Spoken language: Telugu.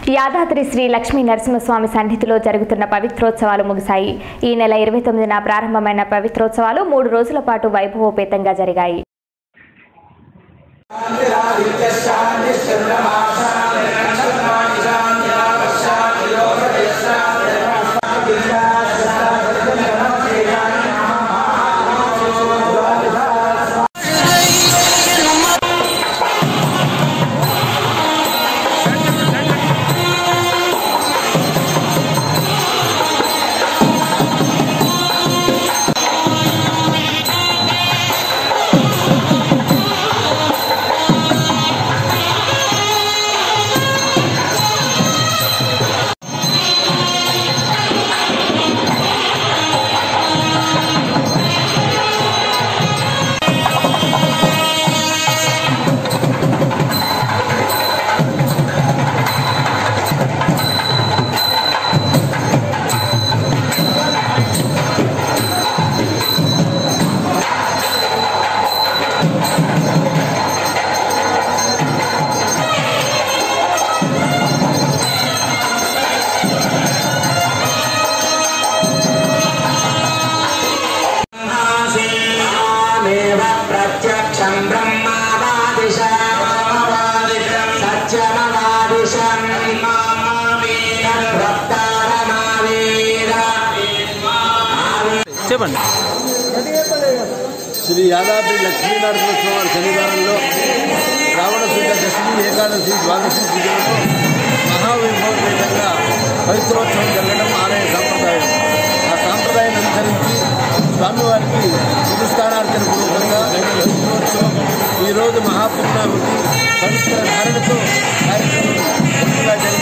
యాదాద్రి శ్రీ లక్ష్మీ నరసింహస్వామి సన్నిధిలో జరుగుతున్న పవిత్రోత్సవాలు ముగిశాయి ఈ నెల ఇరవై తొమ్మిదిన ప్రారంభమైన పవిత్రోత్సవాలు మూడు రోజుల పాటు వైభవోపేతంగా జరిగాయి దేవ ప్రత్యక్షం బ్రహ్మావాదిశం సత్యమవాదిశం వక్తారమావేద చెప్పండి శ్రీ యాదాద్రి లక్ష్మీనరసింహస్వామి సన్నిధానంలో శ్రావణ శుద్ధ దశమి ఏకాదశి ద్వాదశి పూజలతో మహావైభవపేతంగా పవిత్రోత్సవం జరగడం ఆలయ సాంప్రదాయం ఆ సాంప్రదాయం అనుసరించి స్వామివారికి పురస్కారార్చన పూర్వకంగా పవిత్రోత్సవం ఈరోజు మహాపూర్ణాహుతి పవిత్ర ధారణతో కార్యక్రమం పూర్తిగా జరిగి